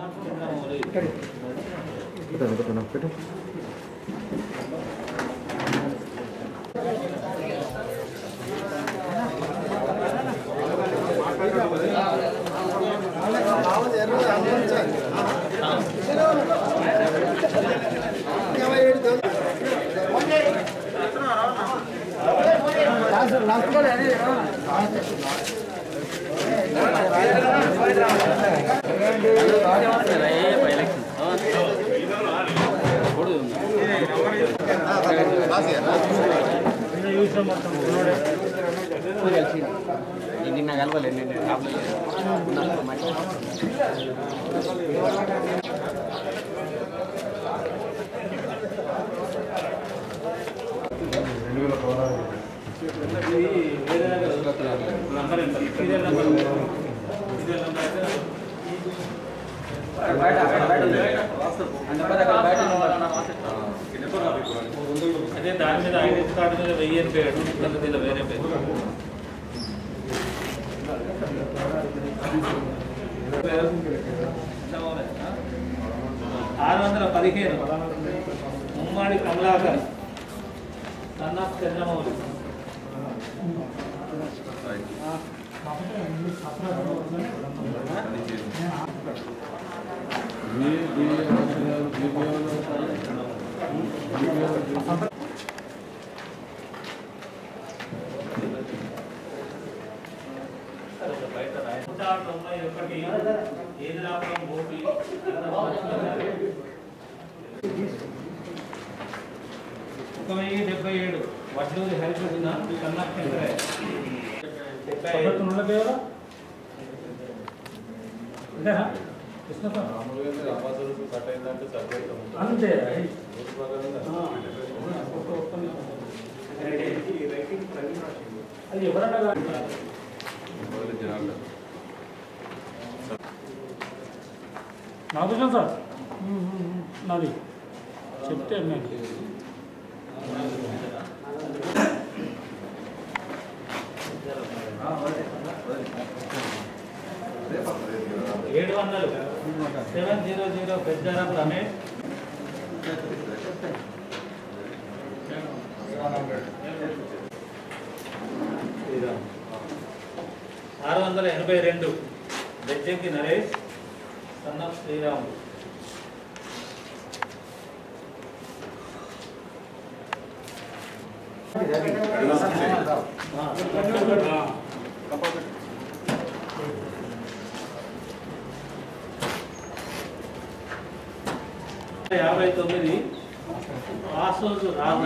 నిన్న కలవలేదు నిన్న అదే దాని మీద ఐడెంటి కార్డు మీద వెయ్యి అని పేరు కింద మీద వేరే పేరు ఆరు వందల పదిహేను ముమ్మాడి కమలాకర్ సన్ ఆఫ్ చంద్రమౌళి నూట తొంభై ఒకటి ఏదిలాపురం గోపి ఒక వెయ్యి డెబ్బై ఏడు వడ్లూరి హరికృష్ణ కన్నప్ప చంద్రయ్య డెబ్బై ఐదు అంతే అది ఎవరన్నా నాదుగా సార్ నాది చెప్తే నేను ఏడు వందలు సెవెన్ జీరో జీరో పెద్దరం రమేష్ ఆరు వందల ఎనభై రెండు బెజ్జంకి నరేష్ సన్న శ్రీరామ్ యాభై తొమ్మిది వాసోజు రాజు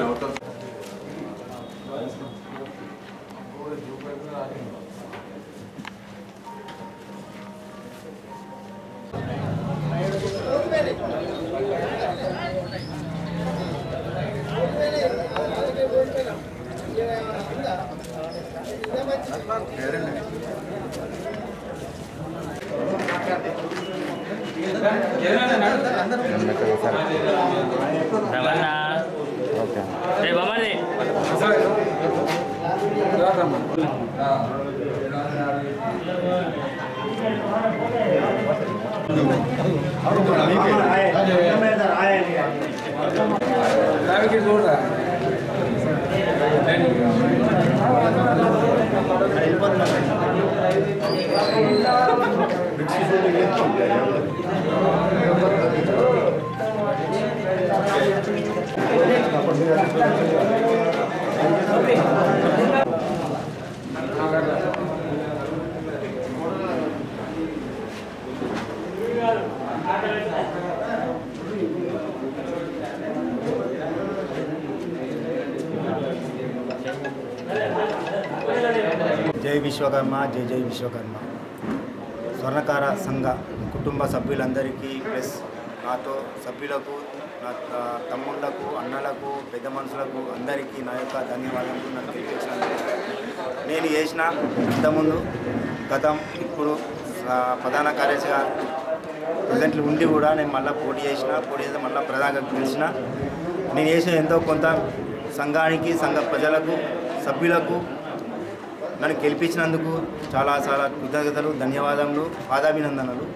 జై విశ్వకర్మ జై జై విశ్వకర్మ స్వర్ణకార సంఘ కుటుంబ సభ్యులందరికీ ప్లస్ నాతో సభ్యులకు నా నా తమ్ముళ్లకు అన్నలకు పెద్ద మనుషులకు అందరికీ నా యొక్క ధన్యవాదాలు నన్ను గెలిపించినందుకు నేను చేసిన ఇంతకుముందు గతం ఇప్పుడు ఆ, ప్రధాన కార్యదర్శిగా ప్రజెంట్లు ఉండి కూడా నేను మళ్ళీ పోటీ చేసిన పోటీ చేసి మళ్ళీ ప్రధానంగా గెలిచిన నేను చేసిన ఎంతో కొంత సంఘానికి సంఘ ప్రజలకు సభ్యులకు నన్ను గెలిపించినందుకు చాలా చాలా కృతజ్ఞతలు ధన్యవాదములు పాదాభినందనలు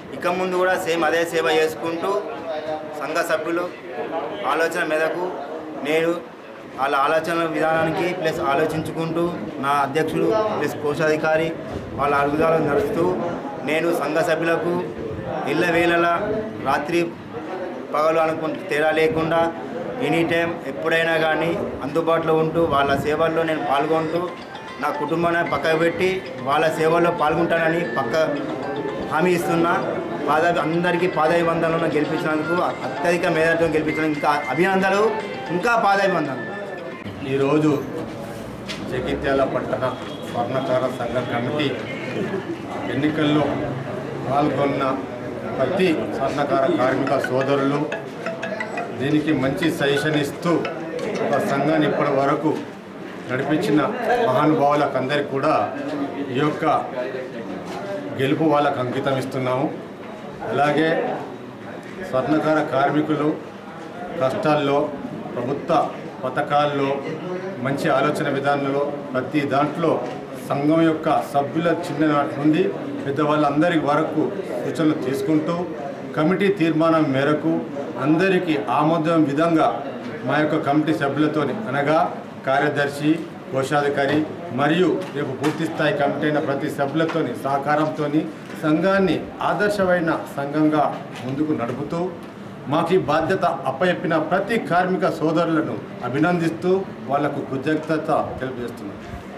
ఇక ముందు కూడా సేమ్ అదే సేవ చేసుకుంటూ సంఘ సభ్యులు ఆలోచన మేరకు నేను వాళ్ళ ఆలోచన విధానానికి ప్లస్ ఆలోచించుకుంటూ నా అధ్యక్షుడు ప్లస్ కోశాధికారి వాళ్ళ అడుగుదాలు నడుస్తూ నేను సంఘ సభ్యులకు ఇళ్ళ వేళలా రాత్రి పగలు అనుకుంటూ తేడా లేకుండా ఎనీ టైం ఎప్పుడైనా కానీ అందుబాటులో ఉంటూ వాళ్ళ సేవల్లో నేను పాల్గొంటూ నా కుటుంబాన్ని పక్కకు పెట్టి వాళ్ళ సేవల్లో పాల్గొంటానని పక్క హామీ ఇస్తున్నా పాద అందరికీ పాదాభివందనలను గెలిపించినందుకు అత్యధిక మేధతో గెలిపించినందుకు ఇంకా అభినందనలు ఇంకా పాదాభివందనలు ఈరోజు జగిత్యాల పట్టణ స్వర్ణకార సంఘ కమిటీ ఎన్నికల్లో పాల్గొన్న ప్రతి స్వర్ణకార కార్మిక సోదరులు దీనికి మంచి సజెషన్ ఇస్తూ ఒక సంఘాన్ని ఇప్పటి వరకు నడిపించిన మహానుభావులకు అందరికీ కూడా ఈ యొక్క గెలుపు వాళ్ళకు అంకితం ఇస్తున్నాము అలాగే స్వర్ణకార కార్మికులు కష్టాల్లో ప్రభుత్వ పథకాల్లో మంచి ఆలోచన విధానంలో ప్రతి దాంట్లో సంఘం యొక్క సభ్యుల చిన్ననాటి నుండి పెద్దవాళ్ళందరి వరకు సూచనలు తీసుకుంటూ కమిటీ తీర్మానం మేరకు అందరికీ ఆమోదం విధంగా మా యొక్క కమిటీ సభ్యులతో అనగా కార్యదర్శి కోశాధికారి మరియు రేపు పూర్తి స్థాయి కమిటీ అయిన ప్రతి సభ్యులతోని సహకారంతో సంఘాన్ని ఆదర్శమైన సంఘంగా ముందుకు నడుపుతూ మాకు ఈ బాధ్యత అప్పచెప్పిన ప్రతి కార్మిక సోదరులను అభినందిస్తూ వాళ్లకు కృతజ్ఞత తెలియజేస్తున్నాం